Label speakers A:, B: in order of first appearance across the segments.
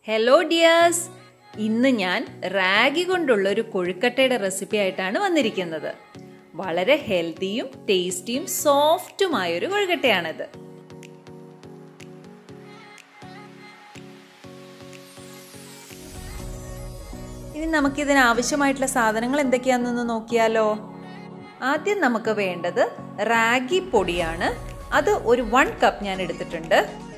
A: hello dears ഇന്ന് ഞാൻ റാഗി കൊണ്ടുള്ള ഒരു കൊഴുക്കട്ടയുടെ റെസിപ്പി ആയിട്ടാണ് വന്നിരിക്കുന്നത് വളരെ ഹെൽത്തിയും ടേസ്റ്റിയും സോഫ്റ്റുമായ ഒരു കൊഴുക്കട്ടയാണിത് ഇനി നമുക്കിതിന് ആവശ്യമായിട്ടുള്ള സാധനങ്ങൾ എന്തൊക്കെയാണെന്ന് നോക്കിയാലോ ആദ്യം നമുക്ക് വേണ്ടത് റാഗി പൊടിയാണ് അത് ഒരു വൺ കപ്പ് ഞാൻ എടുത്തിട്ടുണ്ട്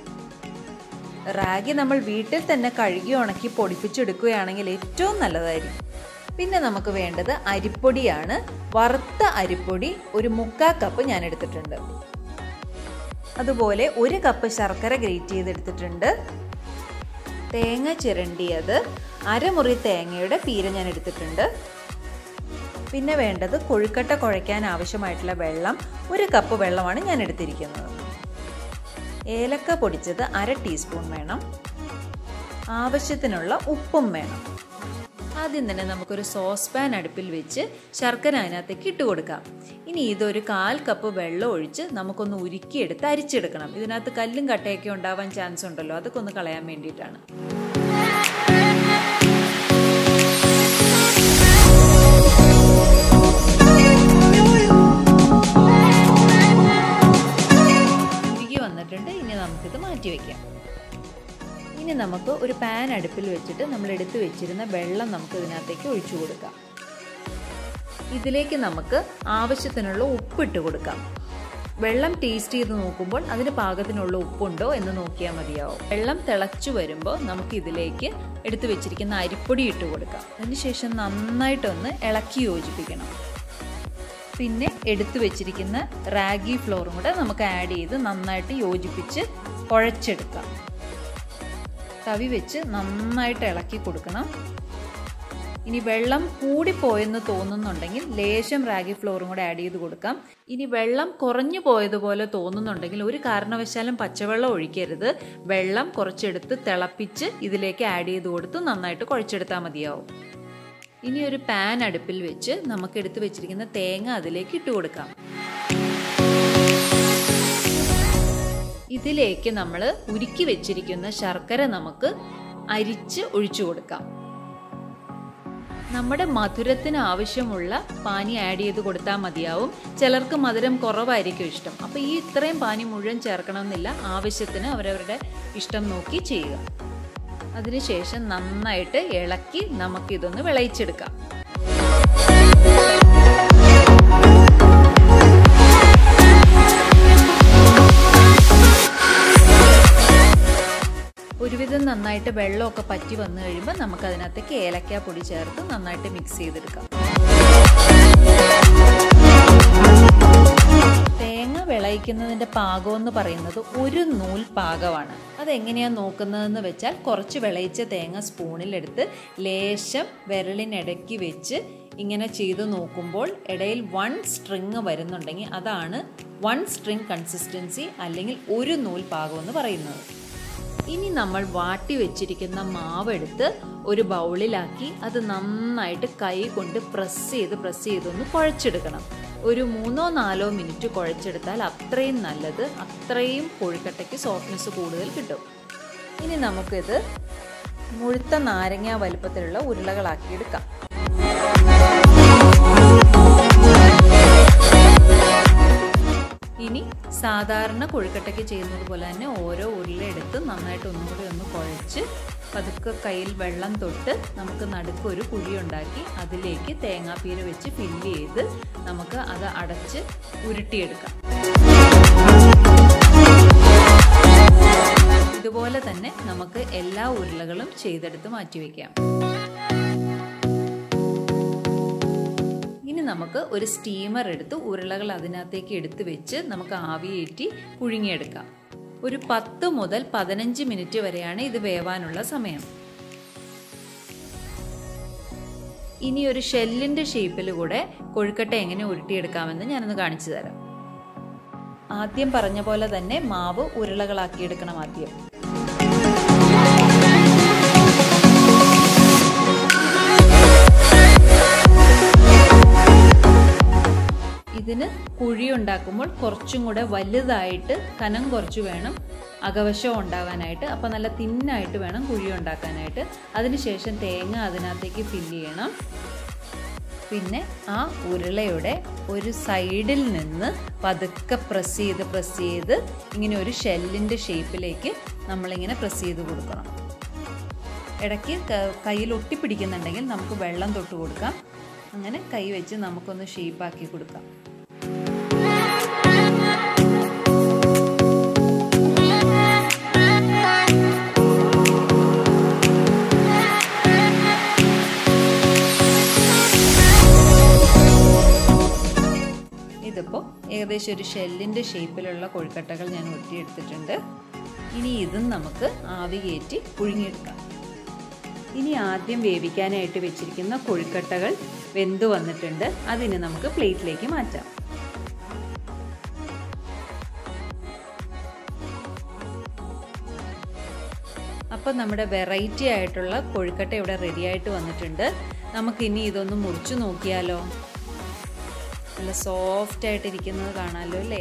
A: റാഗി നമ്മൾ വീട്ടിൽ തന്നെ കഴുകി ഉണക്കി പൊടിപ്പിച്ചെടുക്കുകയാണെങ്കിൽ ഏറ്റവും നല്ലതായിരിക്കും പിന്നെ നമുക്ക് വേണ്ടത് അരിപ്പൊടിയാണ് വറുത്ത അരിപ്പൊടി ഒരു മുക്കാ കപ്പ് ഞാൻ എടുത്തിട്ടുണ്ട് അതുപോലെ ഒരു കപ്പ് ശർക്കര ഗ്രേറ്റ് ചെയ്തെടുത്തിട്ടുണ്ട് തേങ്ങ ചിരണ്ടിയത് അരമുറി തേങ്ങയുടെ പീര ഞാൻ എടുത്തിട്ടുണ്ട് പിന്നെ വേണ്ടത് കൊഴുക്കട്ട കുഴയ്ക്കാൻ ആവശ്യമായിട്ടുള്ള വെള്ളം ഒരു കപ്പ് വെള്ളമാണ് ഞാൻ എടുത്തിരിക്കുന്നത് ഏലക്ക പൊടിച്ചത് അര ടീസ്പൂൺ വേണം ആവശ്യത്തിനുള്ള ഉപ്പും വേണം ആദ്യം തന്നെ നമുക്കൊരു സോസ് പാൻ അടുപ്പിൽ വെച്ച് ശർക്കര അതിനകത്തേക്ക് ഇട്ട് കൊടുക്കാം ഇനി ഇതൊരു കാൽ കപ്പ് വെള്ളം ഒഴിച്ച് നമുക്കൊന്ന് ഉരുക്കിയെടുത്ത് അരിച്ചെടുക്കണം ഇതിനകത്ത് കല്ലും കട്ടയൊക്കെ ഉണ്ടാവാൻ ചാൻസ് ഉണ്ടല്ലോ അതൊക്കെ ഒന്ന് കളയാൻ വേണ്ടിയിട്ടാണ് ഉരുകി വന്നിട്ടുണ്ട് ഇനി നമുക്കിത് മാറ്റി വയ്ക്കാം ഇനി നമുക്ക് ഒരു പാൻ അടുപ്പിൽ വെച്ചിട്ട് നമ്മൾ എടുത്തു വെച്ചിരുന്ന വെള്ളം നമുക്ക് ഇതിനകത്തേക്ക് ഒഴിച്ചു കൊടുക്കാം ഇതിലേക്ക് നമുക്ക് ആവശ്യത്തിനുള്ള ഉപ്പിട്ട് കൊടുക്കാം വെള്ളം ടേസ്റ്റ് ചെയ്ത് നോക്കുമ്പോൾ അതിന് പാകത്തിനുള്ള ഉപ്പുണ്ടോ എന്ന് നോക്കിയാൽ മതിയാവും വെള്ളം തിളച്ചു വരുമ്പോൾ നമുക്ക് ഇതിലേക്ക് എടുത്തു വെച്ചിരിക്കുന്ന അരിപ്പൊടി ഇട്ട് കൊടുക്കാം അതിനുശേഷം നന്നായിട്ടൊന്ന് ഇളക്കി യോജിപ്പിക്കണം പിന്നെ എടുത്തു വെച്ചിരിക്കുന്ന റാഗി ഫ്ലോറും കൂടെ നമുക്ക് ആഡ് ചെയ്ത് നന്നായിട്ട് യോജിപ്പിച്ച് കുഴച്ചെടുക്കാം തവി വെച്ച് നന്നായിട്ട് ഇളക്കി കൊടുക്കണം ഇനി വെള്ളം കൂടിപ്പോയെന്ന് തോന്നുന്നുണ്ടെങ്കിൽ ലേശം റാഗി ഫ്ലോറും കൂടെ ആഡ് ചെയ്ത് കൊടുക്കാം ഇനി വെള്ളം കുറഞ്ഞു പോയതുപോലെ തോന്നുന്നുണ്ടെങ്കിൽ ഒരു കാരണവശാലും പച്ചവെള്ളം ഒഴിക്കരുത് വെള്ളം കുറച്ചെടുത്ത് തിളപ്പിച്ച് ഇതിലേക്ക് ആഡ് ചെയ്ത് കൊടുത്ത് നന്നായിട്ട് കുഴച്ചെടുത്താൽ മതിയാവും ഇനി ഒരു പാൻ അടുപ്പിൽ വെച്ച് നമുക്ക് എടുത്തു വെച്ചിരിക്കുന്ന തേങ്ങ അതിലേക്ക് ഇട്ട് കൊടുക്കാം ഇതിലേക്ക് നമ്മൾ ഉരുക്കി വെച്ചിരിക്കുന്ന ശർക്കര നമുക്ക് അരിച്ച് ഒഴിച്ചു കൊടുക്കാം നമ്മുടെ മധുരത്തിന് ആവശ്യമുള്ള പാനി ആഡ് ചെയ്ത് കൊടുത്താൽ മതിയാവും ചിലർക്ക് മധുരം കുറവായിരിക്കും ഇഷ്ടം അപ്പോൾ ഈ ഇത്രയും പാനി മുഴുവൻ ചേർക്കണമെന്നില്ല ആവശ്യത്തിന് അവരവരുടെ ഇഷ്ടം നോക്കി ചെയ്യുക അതിനുശേഷം നന്നായിട്ട് ഇളക്കി നമുക്കിതൊന്ന് വിളയിച്ചെടുക്കാം ഒരുവിധം നന്നായിട്ട് വെള്ളമൊക്കെ പറ്റി വന്നു കഴിയുമ്പോൾ നമുക്ക് അതിനകത്തേക്ക് ഏലക്ക പൊടി ചേർത്ത് നന്നായിട്ട് മിക്സ് ചെയ്തെടുക്കാം തേങ്ങ വിളയിക്കുന്നതിൻ്റെ പാകം എന്ന് പറയുന്നത് ഒരു നൂൽ പാകമാണ് അതെങ്ങനെയാണ് നോക്കുന്നതെന്ന് വെച്ചാൽ കുറച്ച് വിളയിച്ച തേങ്ങ സ്പൂണിലെടുത്ത് ലേശം വിരലിനിടയ്ക്ക് വെച്ച് ഇങ്ങനെ ചെയ്ത് നോക്കുമ്പോൾ ഇടയിൽ വൺ സ്ട്രിങ് വരുന്നുണ്ടെങ്കിൽ അതാണ് വൺ സ്ട്രിങ് കൺസിസ്റ്റൻസി അല്ലെങ്കിൽ ഒരു നൂൽ പാകം എന്ന് പറയുന്നത് ഇനി നമ്മൾ വാട്ടി വെച്ചിരിക്കുന്ന മാവ് എടുത്ത് ഒരു ബൗളിലാക്കി അത് നന്നായിട്ട് കൈ കൊണ്ട് പ്രസ് ചെയ്ത് പ്രസ് ചെയ്തൊന്ന് കുഴച്ചെടുക്കണം ഒരു മൂന്നോ നാലോ മിനിറ്റ് കുഴച്ചെടുത്താൽ അത്രയും നല്ലത് അത്രയും കൊഴുക്കട്ടയ്ക്ക് സോഫ്റ്റ്നെസ് കൂടുതൽ കിട്ടും ഇനി നമുക്കിത് മുഴുത്ത നാരങ്ങ വലുപ്പത്തിലുള്ള ഉരുളകളാക്കി എടുക്കാം ഇനി സാധാരണ കൊഴുക്കട്ടയ്ക്ക് ചെയ്യുന്നത് പോലെ തന്നെ ഓരോ ഉരുളയെടുത്ത് നന്നായിട്ട് ഒന്നുകൂടി ഒന്ന് കുഴച്ച് പതുക്കെ കയ്യിൽ വെള്ളം തൊട്ട് നമുക്ക് നടുക്ക് ഒരു കുഴി ഉണ്ടാക്കി അതിലേക്ക് തേങ്ങാപ്പീര വെച്ച് ഫില്ല് ചെയ്ത് നമുക്ക് അത് അടച്ച് ഉരുട്ടിയെടുക്കാം ഇതുപോലെ തന്നെ നമുക്ക് എല്ലാ ഉരുളകളും ചെയ്തെടുത്ത് മാറ്റിവെക്കാം ഇനി നമുക്ക് ഒരു സ്റ്റീമർ എടുത്ത് ഉരുളകൾ അതിനകത്തേക്ക് എടുത്ത് വെച്ച് നമുക്ക് ആവിയേറ്റി പുഴുങ്ങിയെടുക്കാം ഒരു പത്ത് മുതൽ പതിനഞ്ച് മിനിറ്റ് വരെയാണ് ഇത് വേവാനുള്ള സമയം ഇനി ഒരു ഷെല്ലിൻ്റെ ഷേപ്പിൽ കൂടെ കൊഴുക്കട്ട എങ്ങനെ ഉരുട്ടിയെടുക്കാമെന്ന് ഞാനൊന്ന് കാണിച്ചു തരാം ആദ്യം പറഞ്ഞ പോലെ തന്നെ മാവ് ഉരുളകളാക്കിയെടുക്കണം ആദ്യം ഇതിന് കുഴി കുഴി ഉണ്ടാക്കുമ്പോൾ കുറച്ചും കൂടെ വലുതായിട്ട് കനം കുറച്ച് വേണം അകവശം ഉണ്ടാകാനായിട്ട് അപ്പോൾ നല്ല തിന്നായിട്ട് വേണം കുഴി ഉണ്ടാക്കാനായിട്ട് അതിനുശേഷം തേങ്ങ അതിനകത്തേക്ക് ഫില്ല് ചെയ്യണം പിന്നെ ആ ഉരുളയുടെ ഒരു സൈഡിൽ നിന്ന് പതുക്കെ പ്രസ് ചെയ്ത് പ്രസ് ചെയ്ത് ഇങ്ങനെ ഒരു ഷെല്ലിൻ്റെ ഷേപ്പിലേക്ക് നമ്മളിങ്ങനെ പ്രസ് ചെയ്ത് കൊടുക്കണം ഇടയ്ക്ക് കയ്യിൽ ഒട്ടിപ്പിടിക്കുന്നുണ്ടെങ്കിൽ നമുക്ക് വെള്ളം തൊട്ട് കൊടുക്കാം അങ്ങനെ കൈ വെച്ച് നമുക്കൊന്ന് ഷേപ്പാക്കി കൊടുക്കാം ഇതിപ്പോൾ ഏകദേശം ഒരു ഷെല്ലിൻ്റെ ഷേപ്പിലുള്ള കൊഴുക്കട്ടകൾ ഞാൻ ഒട്ടിയെടുത്തിട്ടുണ്ട് ഇനി ഇതും നമുക്ക് ആവി കയറ്റി പുഴുങ്ങിയെടുക്കാം ഇനി ആദ്യം വേവിക്കാനായിട്ട് വെച്ചിരിക്കുന്ന കൊഴുക്കട്ടകൾ വെന്ത് വന്നിട്ടുണ്ട് അതിന് നമുക്ക് പ്ലേറ്റിലേക്ക് മാറ്റാം അപ്പം നമ്മുടെ വെറൈറ്റി ആയിട്ടുള്ള കൊഴുക്കട്ട ഇവിടെ റെഡി ആയിട്ട് വന്നിട്ടുണ്ട് നമുക്കിനി ഇതൊന്ന് മുറിച്ചു നോക്കിയാലോ നല്ല സോഫ്റ്റ് ആയിട്ടിരിക്കുന്നത് കാണാമല്ലോ അല്ലേ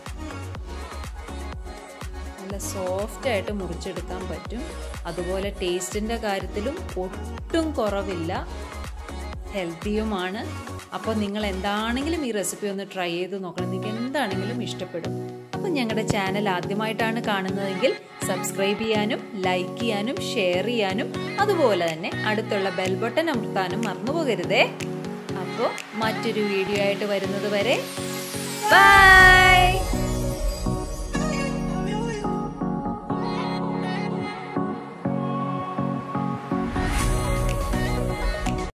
A: നല്ല സോഫ്റ്റ് ആയിട്ട് മുറിച്ചെടുക്കാൻ പറ്റും അതുപോലെ ടേസ്റ്റിൻ്റെ കാര്യത്തിലും ഒട്ടും കുറവില്ല ഹെൽത്തിയുമാണ് അപ്പോൾ നിങ്ങൾ എന്താണെങ്കിലും ഈ റെസിപ്പി ഒന്ന് ട്രൈ ചെയ്ത് നോക്കണം നിങ്ങൾക്ക് എന്താണെങ്കിലും ഇഷ്ടപ്പെടും അപ്പോൾ ഞങ്ങളുടെ ചാനൽ ആദ്യമായിട്ടാണ് കാണുന്നതെങ്കിൽ സബ്സ്ക്രൈബ് ചെയ്യാനും ലൈക്ക് ചെയ്യാനും ഷെയർ ചെയ്യാനും അതുപോലെ തന്നെ അടുത്തുള്ള ബെൽ ബട്ടൺ അമർത്താനും മറന്നു പോകരുതേ അപ്പോൾ മറ്റൊരു വീഡിയോ ആയിട്ട് വരുന്നത് വരെ ബൈ